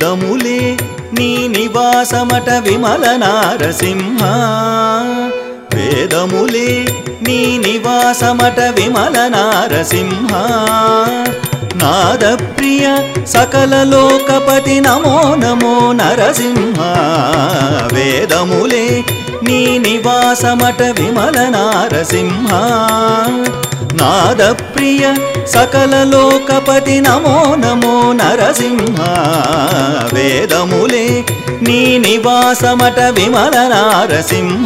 వేదములే నీ నివాసమట విమల నారసింహ వేదములే నీ నివాసమట విమల నారసింహ నాద ప్రియ సకల లోకపతి నమో నమో నరసింహ వేదములే నీ నివాసమట విమల నారసింహ నాద ప్రియ సకల లోకపతి నమో నమో నరసింహ వేదములే నీ నివాసమట విమల నారసింహ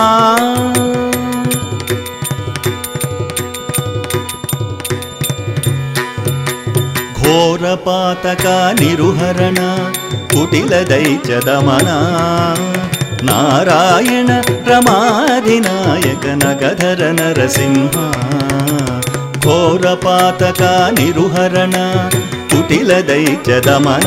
ఘోరపాతక నిరుహరణ కుటిల దైత్యదమన నారాయణ రమాధినాయక నగధర నరసింహ ఘోరపాతక నిరుహరణ కుటిల దైత్యదమన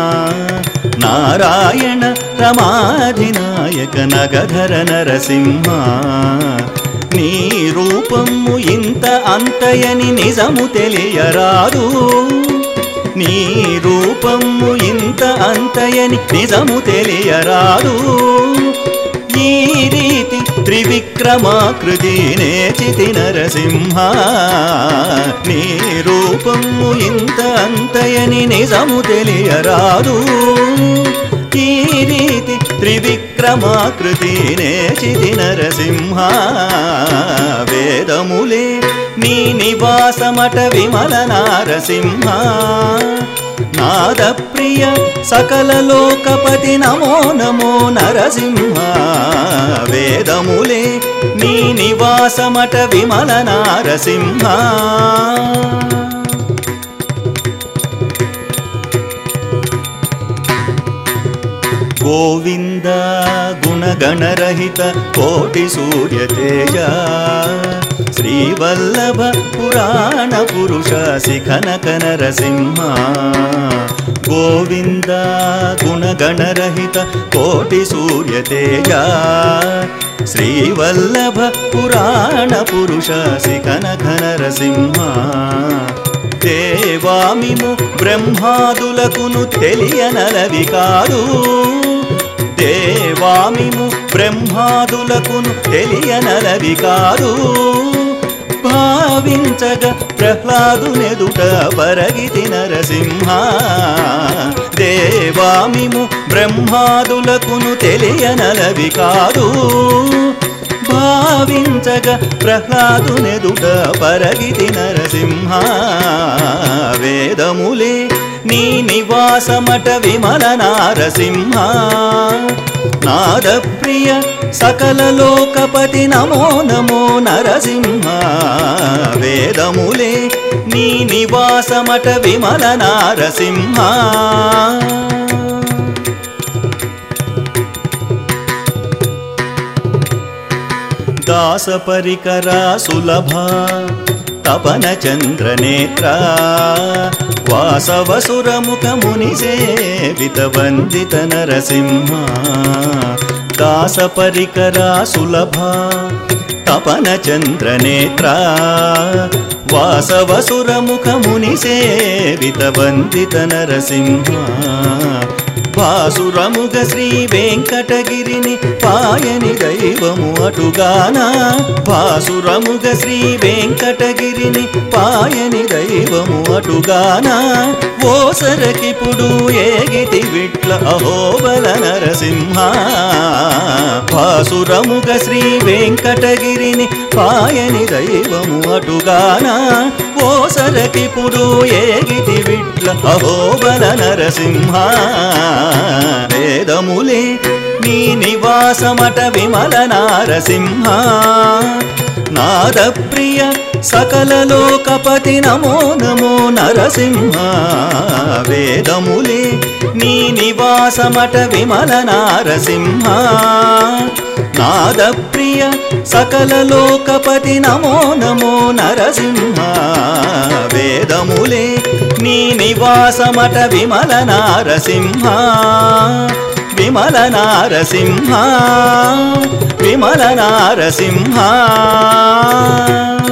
నారాయణ రమాధినాయక నగధర నరసింహ నీ రూపము ఇంత అంతయని నిజము తెలియరాదు నీ రూపము ఇంత అంతయని నిజము తెలియరాదు ఈ రీతి త్రివిక్రమాకృతి నేచితి నరసింహ నీ రూపము ఇంత అంతయని నిజము తెలియరాదు ఈ రీతి త్రివిక్రమాకృతి నేచితి నరసింహ వేదములే నీ నివాసమట విమల నారసింహ నాద ప్రియ సకల లోకపతి నమో నమో నరసింహ వేదములే నీ నివాసమట విమల నారసింహ గోవింద గుణగణరహిత కోటి సూర్య తేజ శ్రీవల్లభ పురాణ పురుష శిఖనక నరసింహ గోవింద గుణగణరహిత కోటి సూర్య తేజ శ్రీవల్లభ పురాణ పురుష శిఖనక నరసింహ దేవామిము బ్రహ్మాదులకును తెలియనలవి కాదు దేవామిము బ్రహ్మాదులకును తెలియనలవి కాదు భావించగ ప్రహ్లాదునెదుట పరగితి నరసింహ దేవామిము బ్రహ్మాదులకును తెలియనలవి కాదు భావించగ ప్రహ్లాదునెదుట పరగితి నరసింహ వేదములే నీ నివాసమట విమల నారసింహ నాద ప్రియ సకల లోకపతి నమో నమో నరసింహ వేదములే నీ నివాసమట విమల నారసింహ దాస పరికర సులభ తపన చంద్రనేత్ర వాసవసురముఖ ముని సేవిత వందిత నరసింహ దాస పరికర సులభ తపన చంద్రనేత్ర వాసవసురముఖ ముని సేవిత వందిత నరసింహ భాసురముగ శ్రీ వెంకటగిరిని పాయని దైవము అటుగాన భాసురముగ శ్రీ వెంకటగిరిని పాయని దైవము అటుగాన ఓసరకిపుడు ఏగితి విట్ల అహోబల నరసింహ భాసురముగ శ్రీ వెంకటగిరిని పాయని దైవము అటుగాన ఓసరకిపుడు ఏగితి విట్ల అహోబల నరసింహ వేదములే నీ నివాసమట విమల నారసింహ నాద ప్రియ సకల లోకపతి నమో నమో నరసింహ వేదములే నీ నివాసమట విమల నారసింహ నాద ప్రియ సకల లోకపతి నమో నమో నరసింహ వేదములే నీ నివాసమట విమల నారసింహ విమల నారసింహ విమల నారసింహ